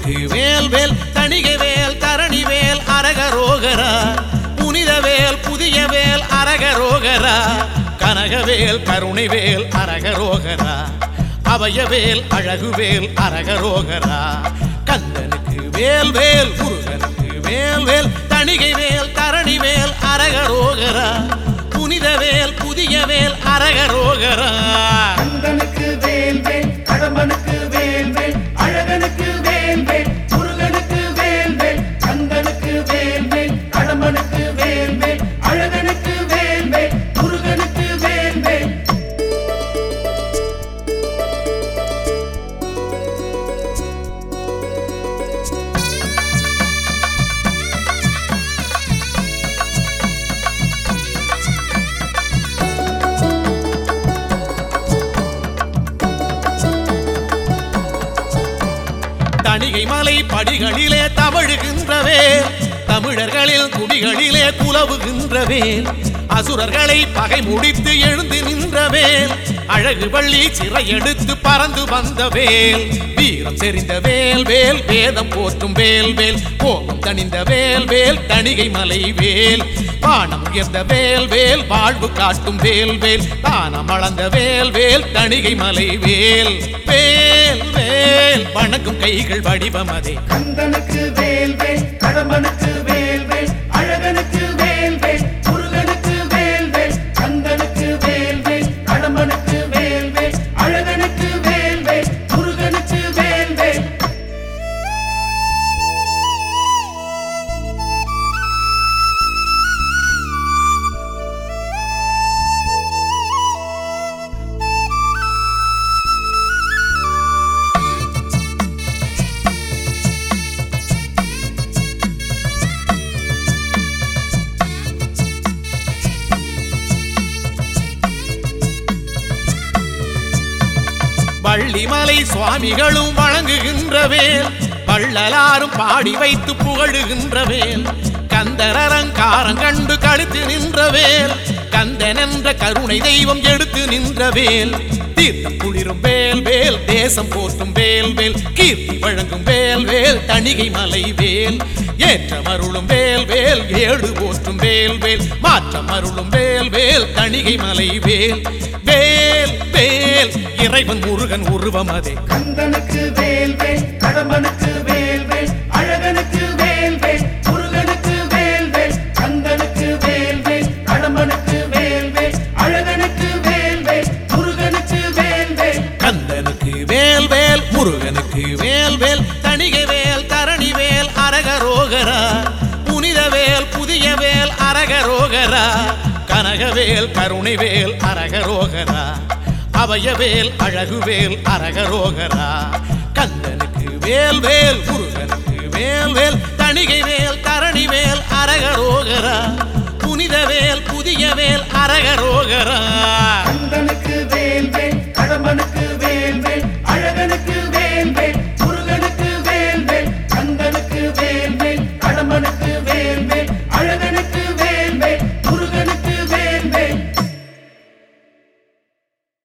முருகனுக்கு வேல் வேல் தணிகை வேல் தரணி வேல் அரகரோகரா புனித வேல் புதிய வேல் அரகரோகரா கனகவேல் கருணை வேல் அரகரோகரா அபயவேல் அழகுவேல் அரகரோகரா கந்தனுக்கு வேல் வேல் முருகனுக்கு வேல் வேல் தணிகை வேல் தரணி வேல் அரகரோகரா புனித வேல் புதிய வேல் அரகரோகரா கந்தனுக்கு வேல் வேல் கடம்பனுக்கு வேல் வேல் அழகனுக்கு வேல் வேல் முருகனுக்கு வேல் வேல் கந்தனுக்கு வேல் வேல் கடம்பனுக்கு வேல் வேல் அழகனுக்கு வேல் வேல் முருகனுக்கு வேல் வேல் தணிகை மலை படிகளிலே தவழுகின்றவே தமிழர்களில் குடிகளிலே குலவுகின்றவேல் அசுரர்களை பகை முடித்து எழுந்து நின்றவேல் அழகு வள்ளி சிறை எடுத்து பறந்து வந்த வேல் வீரம் செறிந்த வேல் வேல் வேதம் போற்றும் வேல் வேல் கோபம் தணிந்த வேல் வேல் தணிகை மலை வேல் வானம் உயர்ந்த வேல் வேல் வாழ்வு காட்டும் வேல் வேல் தானம் அளந்த வேல் வேல் தணிகை மலை வேல் வேல் வேல் வணங்கும் கைகள் வடிவம் அதே கந்தனுக்கு வேல் வேல் கடம்பனுக்கு வேல் வேல் அழகனுக்கு வேல் வேல் முருகனுக்கு வேல் வேல் கந்தனுக்கு வேல் வேல் கடம்பனுக்கு வேல் வேல் அழகனுக்கு வேல் வேல் முருகனுக்கு வேல் வேல் வள்ளிமலை சுவாமிகளும் வணங்குகின்றவேல் வள்ளலாரும் பாடி வைத்து புகழுகின்றவேல் கந்தரங்காரம் கண்டு கழுத்து நின்றவேல் கந்தன் என்ற கருணை தெய்வம் எடுத்து நின்றவேல் தீர்த்தம் குளிரும் வேல் வேல் தேசம் போற்றும் வேல் வேல் கீர்த்தி வழங்கும் வேல் வேல் தணிகை மலை வேல் ஏற்றம் அருளும் வேல் வேல் ஏடு போற்றும் வேல் வேல் மாற்றம் அருளும் வேல் வேல் தணிகை மலை வேல் வேல் வேல் இறைவன் முருகன் உருவம் அதே கந்தனுக்கு வேல் வேல் கடம்பனுக்கு வேல் வேல் அழகனுக்கு வேல் வேல் முருகனுக்கு வேல் வேல் கந்தனுக்கு வேல் வேல் கடம்பனுக்கு வேல் வேல் அழகனுக்கு வேல் வேல் முருகனுக்கு வேல் வேல் கந்தனுக்கு வேல் வேல் முருகனுக்கு வேல் வேல் தணிகை வேல் தரணி வேல் அரகரோகரா புனித வேல் புதிய வேல் அரகரோகரா கனகவேல் கருணை வேல் அரகரோகரா அபயவேல் அழகுவேல் அரகரோகரா கந்தனுக்கு வேல் வேல் முருகனுக்கு வேல் வேல் தணிகை வேல் தரணி வேல் அரகரோகரா புனித வேல் புதிய வேல் அரகரோகரா கந்தனுக்கு வேல் வேல் கடம்பனுக்கு வேல் வேல் அழகனுக்கு வேல் வேல்